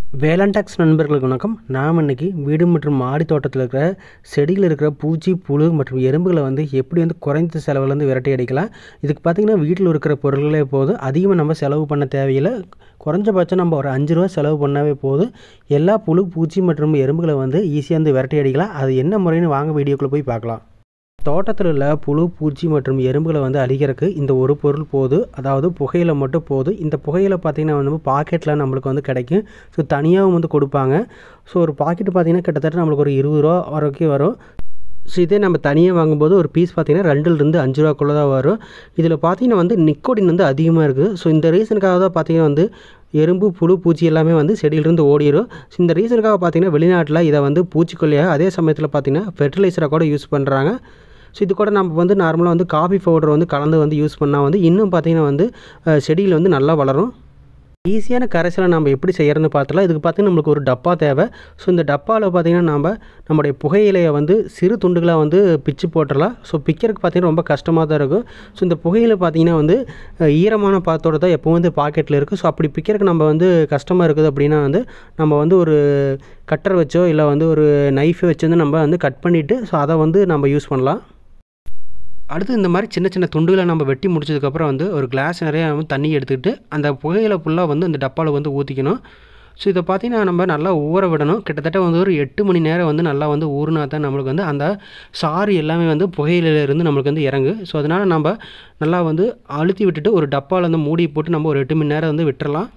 வேளாண்டாக்ஸ் நண்பர்களுக்கு வணக்கம் நாம் இன்னைக்கு வீடு மற்றும் மாடி தோட்டத்தில் இருக்கிற செடியில் இருக்கிற பூச்சி புழு மற்றும் எறும்புகளை வந்து எப்படி வந்து குறைந்த செலவில் வந்து விரட்டி அடிக்கலாம் இதுக்கு பார்த்திங்கன்னா வீட்டில் இருக்கிற பொருள்களே போதும் அதிகமாக நம்ம செலவு பண்ண தேவையில்லை குறைஞ்சபட்சம் நம்ம ஒரு அஞ்சு ரூபா செலவு பண்ணாவே போதும் எல்லா புழு பூச்சி மற்றும் எறும்புகளை வந்து ஈஸியாக வந்து விரட்டி அடிக்கலாம் அது என்ன முறைன்னு வாங்க வீடியோக்குள்ளே போய் பார்க்கலாம் தோட்டத்தில் உள்ள புழு பூச்சி மற்றும் எறும்புகளை வந்து அழிக்கிறதுக்கு இந்த ஒரு பொருள் போதும் அதாவது புகையில மட்டும் போதும் இந்த புகையில பார்த்திங்கன்னா வந்து பாக்கெட்டில் நம்மளுக்கு வந்து கிடைக்கும் ஸோ தனியாகவும் வந்து கொடுப்பாங்க ஸோ ஒரு பாக்கெட் பார்த்திங்கன்னா கிட்டத்தட்ட நம்மளுக்கு ஒரு இருபது ரூபா வரைக்கும் வரும் ஸோ இதே நம்ம தனியாக வாங்கும்போது ஒரு பீஸ் பார்த்திங்கன்னா ரெண்டுலேருந்து அஞ்சு ரூபாக்குள்ளே தான் வரும் இதில் பார்த்திங்கன்னா வந்து நிக்கோடின் வந்து அதிகமாக இருக்குது ஸோ இந்த ரீசனுக்காக தான் பார்த்திங்கன்னா வந்து எறும்பு புழு பூச்சி எல்லாமே வந்து செடியிலிருந்து ஓடிடும் ஸோ இந்த ரீசனுக்காக பார்த்திங்கன்னா வெளிநாட்டில் இதை வந்து பூச்சிக்கொல்லியாக அதே சமயத்தில் பார்த்திங்கன்னா ஃபெர்டிலைசராக கூட யூஸ் பண்ணுறாங்க ஸோ இது கூட நம்ம வந்து நார்மலாக வந்து காஃபி பவுடர் வந்து கலந்து வந்து யூஸ் பண்ணால் வந்து இன்னும் பார்த்திங்கன்னா வந்து அஹ், செடியில் வந்து நல்லா வளரும் ஈஸியான கரைசலை நம்ம எப்படி செய்கிறதுன்னு பார்த்துலாம் இதுக்கு பார்த்திங்கன்னா நம்மளுக்கு ஒரு டப்பா தேவை ஸோ இந்த டப்பாவில் பார்த்திங்கன்னா நம்ம நம்முடைய புகையிலையை வந்து சிறு துண்டுகளாக வந்து பிச்சு போட்டுடலாம் ஸோ பிக்கிறதுக்கு பார்த்திங்கன்னா ரொம்ப கஷ்டமாக தான் இருக்கும் ஸோ இந்த புகையில பார்த்திங்கன்னா வந்து அஹ், ஈரமான பாத்தோட தான் எப்போ வந்து பாக்கெட்டில் இருக்குது ஸோ அப்படி பிக்கிறதுக்கு நம்ம வந்து கஷ்டமாக இருக்குது அப்படின்னா வந்து நம்ம வந்து ஒரு கட்டர் வச்சோ இல்லை வந்து ஒரு நைஃபை வச்சு வந்து நம்ம வந்து கட் பண்ணிவிட்டு ஸோ அதை வந்து நம்ம யூஸ் பண்ணலாம் அடுத்து இந்த மாதிரி சின்ன சின்ன துண்டுகளை நம்ம வெட்டி முடிச்சதுக்கப்புறம் வந்து ஒரு கிளாஸ் நிறைய வந்து தண்ணி எடுத்துக்கிட்டு அந்த புகையில ஃபுல்லாக வந்து அந்த டப்பாவில் வந்து ஊற்றிக்கணும் ஸோ இதை பார்த்தீங்கன்னா நம்ம நல்லா ஊற விடணும் கிட்டத்தட்ட வந்து ஒரு எட்டு மணி நேரம் வந்து நல்லா வந்து ஊறினா தான் நம்மளுக்கு வந்து அந்த சாறு எல்லாமே வந்து புகையிலிருந்து நம்மளுக்கு வந்து இறங்கு ஸோ அதனால் நம்ம நல்லா வந்து அழுத்தி விட்டுட்டு ஒரு டப்பாவில் வந்து மூடி போட்டு நம்ம ஒரு எட்டு மணி நேரம் வந்து விட்டுறலாம்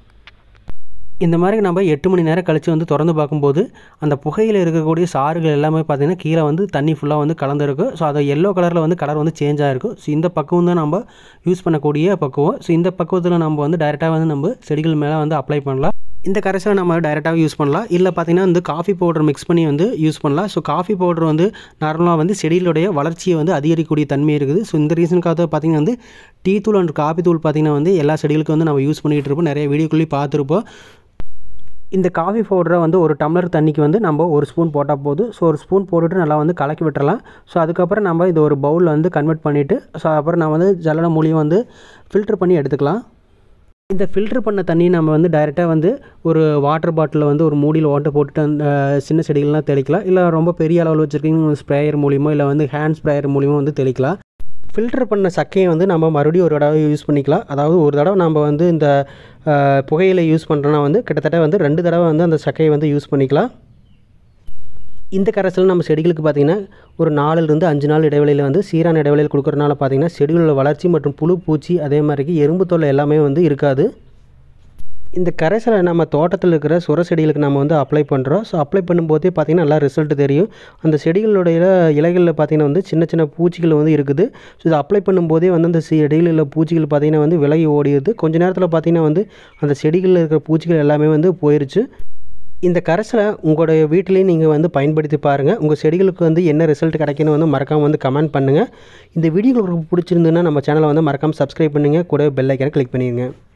இந்த மாதிரி நம்ம எட்டு மணி நேரம் கழித்து வந்து திறந்து பார்க்கும்போது அந்த புகையில் இருக்கக்கூடிய சாறுகள் எல்லாமே பார்த்திங்கன்னா கீழே வந்து தண்ணி ஃபுல்லாக வந்து கலந்துருக்கு ஸோ அது எல்லோ கலரில் வந்து கலர் வந்து சேஞ்ச் ஆகிருக்கும் ஸோ இந்த பக்குவம் தான் நம்ம யூஸ் பண்ணக்கூடிய பக்குவம் ஸோ இந்த பக்குவத்தில் நம்ம வந்து டைரெக்டாக வந்து நம்ம செடிகள் மேலே வந்து அப்ளை பண்ணலாம் இந்த கரைசலை நம்ம டைரெக்டாக யூஸ் பண்ணலாம் இல்லை பார்த்தீங்கன்னா வந்து காஃபி பவுடர் மிக்ஸ் பண்ணி வந்து யூஸ் பண்ணலாம் ஸோ காஃபி பவுடர் வந்து நார்மலாக வந்து செடிகளுடைய வளர்ச்சியை வந்து அதிகரிக்கக்கூடிய தன்மை இருக்குது ஸோ இந்த ரீசனுக்காக தான் பார்த்தீங்கன்னா வந்து டீ தூள் அண்ட் காஃபி தூள் பார்த்திங்கன்னா வந்து எல்லா செடிகளுக்கும் வந்து நம்ம யூஸ் பண்ணிகிட்டு இருப்போம் நிறைய வீடியோக்குள்ளேயும் பார்த்துருப்போம் இந்த காஃபி பவுடரை வந்து ஒரு டம்ளர் தண்ணிக்கு வந்து நம்ம ஒரு ஸ்பூன் போட்டால் போதும் ஸோ ஒரு ஸ்பூன் போட்டுட்டு நல்லா வந்து கலக்கி விட்டுறலாம் ஸோ அதுக்கப்புறம் நம்ம இது ஒரு பவுலில் வந்து கன்வெர்ட் பண்ணிவிட்டு ஸோ அப்புறம் நான் வந்து ஜலன மூலியம் வந்து ஃபில்டர் பண்ணி எடுத்துக்கலாம் இந்த ஃபில்டர் பண்ண தண்ணி நம்ம வந்து டைரெக்டாக வந்து ஒரு வாட்டர் பாட்டிலில் வந்து ஒரு மூடியில் வாட்டர் போட்டுட்டு அந்த சின்ன செடிகள்லாம் தெளிக்கலாம் இல்லை ரொம்ப பெரிய அளவில் வச்சுருக்கீங்க ஸ்ப்ரேயர் மூலியமோ இல்லை வந்து ஹேண்ட் ஸ்ப்ரேயர் மூலியமோ வந்து தெளிக்கலாம் ஃபில்டர் பண்ண சக்கையை வந்து நம்ம மறுபடியும் ஒரு தடவை யூஸ் பண்ணிக்கலாம் அதாவது ஒரு தடவை நம்ம வந்து இந்த அஹ், புகையிலை யூஸ் பண்ணுறோன்னா வந்து கிட்டத்தட்ட வந்து ரெண்டு தடவை வந்து அந்த சக்கையை வந்து யூஸ் பண்ணிக்கலாம் இந்த கரைசல் நம்ம செடிகளுக்கு பார்த்திங்கன்னா ஒரு நாலுலேருந்து அஞ்சு நாள் இடைவெளியில் வந்து சீரான இடைவெளியில் கொடுக்குறனால பார்த்திங்கன்னா செடிகளோட வளர்ச்சி மற்றும் புழு பூச்சி அதே மாதிரிக்கு எறும்பு தொல்லை எல்லாமே வந்து இருக்காது இந்த கரைசலை நம்ம தோட்டத்தில் இருக்கிற சுர செடிகளுக்கு நம்ம வந்து அப்ளை பண்ணுறோம் ஸோ அப்ளை பண்ணும்போதே பார்த்திங்கன்னா நல்லா ரிசல்ட் தெரியும் அந்த செடிகளுடைய இலைகளில் பார்த்திங்கன்னா வந்து சின்ன சின்ன பூச்சிகள் வந்து இருக்குது ஸோ இதை அப்ளை பண்ணும்போதே வந்து அந்த செடிகளில் உள்ள பூச்சிகள் பார்த்திங்கன்னா வந்து விலகி ஓடிடுது கொஞ்ச நேரத்தில் பார்த்திங்கன்னா வந்து அந்த செடிகளில் இருக்கிற பூச்சிகள் எல்லாமே வந்து போயிருச்சு இந்த கரைசலை உங்களுடைய வீட்டிலையும் நீங்கள் வந்து பயன்படுத்தி பாருங்கள் உங்கள் செடிகளுக்கு வந்து என்ன ரிசல்ட் கிடைக்குன்னு வந்து மறக்காமல் வந்து கமெண்ட் பண்ணுங்கள் இந்த வீடியோ உங்களுக்கு பிடிச்சிருந்துன்னா நம்ம சேனலை வந்து மறக்காமல் சப்ஸ்கிரைப் பண்ணுங்கள் கூட பெல் ஐக்கனை கிளிக் பண்ணிடுங்க